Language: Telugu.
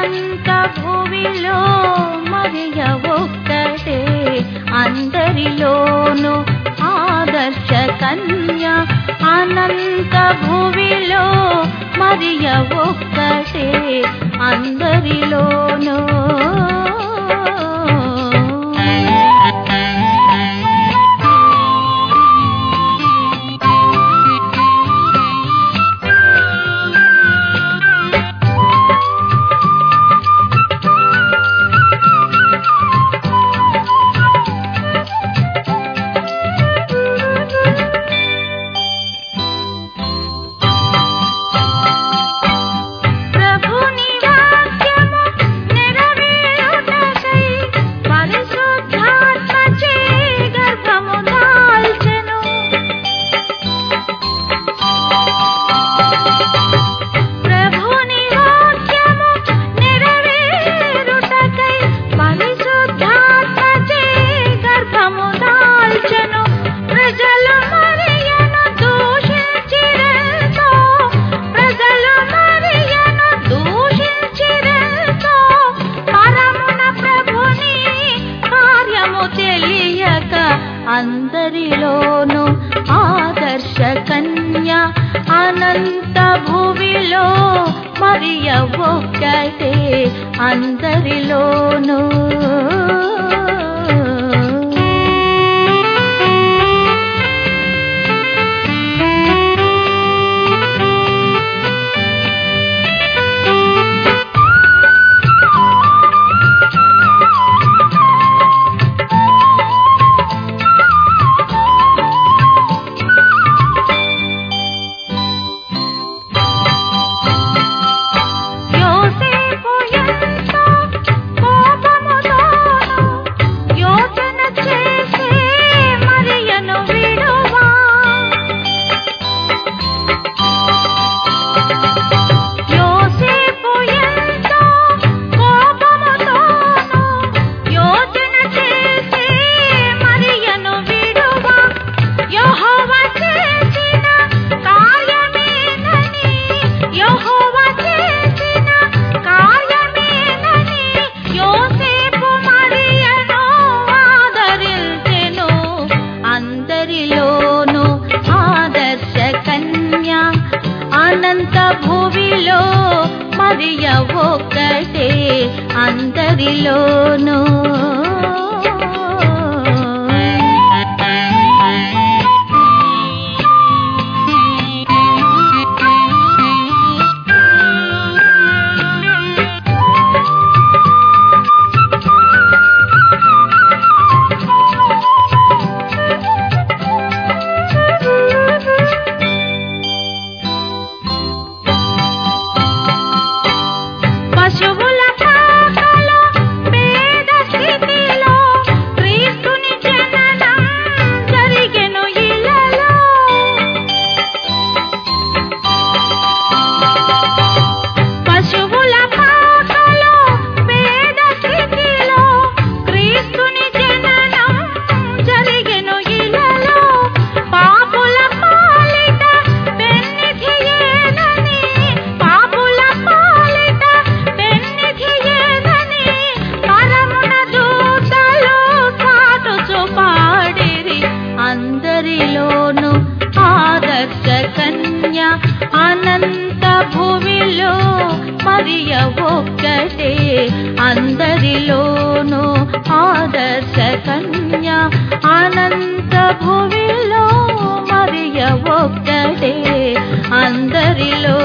అనంత భువిలో మరియ ఒక్కటే అందరిలోను ఆదర్శ కన్య అనంత భువిలో మరియ ఒక్కటే అందరిలోను ప్రభుని వాక్యము నెరవేరుటకై పరిశుద్ధాత్మచే గర్భము దాల్చెను ప్రభుని వాక్యము నెరవేరుటకై పరిశుద్ధాత్మచే గర్భము దాల్చెను ప్రజలు మరియను దూషించిరెంతో ప్రజలు మరియను దూషించిరెంతో పరమున ప్రభుని కార్యము తెలియక అందరిలోను ఆదర్శ కన్య అనంత భువిలో మరియ ఒక్కటే అందరిలోను యోసేపు ఎంతో కోపముతోను యోచన చేసి మరియను విడువా యోసేపు ఎంతో కోపముతోను యోచన చేసి మరియను విడువా యెహోవా చేసిన కార్యమేనని యెహోవా చేసిన కార్యమేనని యోసేపు మరియను ఆదరించెను అందరిలోను ఆదర్శ కన్య అనంత భువిలో మరియ ఒక్కటే అందరిలోను పశువుల పాకలో పేద స్థితిలో క్రీస్తుని జననం జరిగెను ఇలలో పశువుల పాకలో పేద స్థితిలో క్రీస్తుని జననం జరిగెను ఇలలో పాపుల పాలిట పెన్నిధియేనని పాపుల పాలిట పెన్నిధియేనని పరమున దూతలు చాటుచు పాడిరి అందరిలోను ఆదర్శ కన్య అనంత భూమిలో మరియ ఒక్కటే అందరిలోను ఆదర్శ కన్య అనంత భూమిలో మరియ ఒక్కటే అందరిలో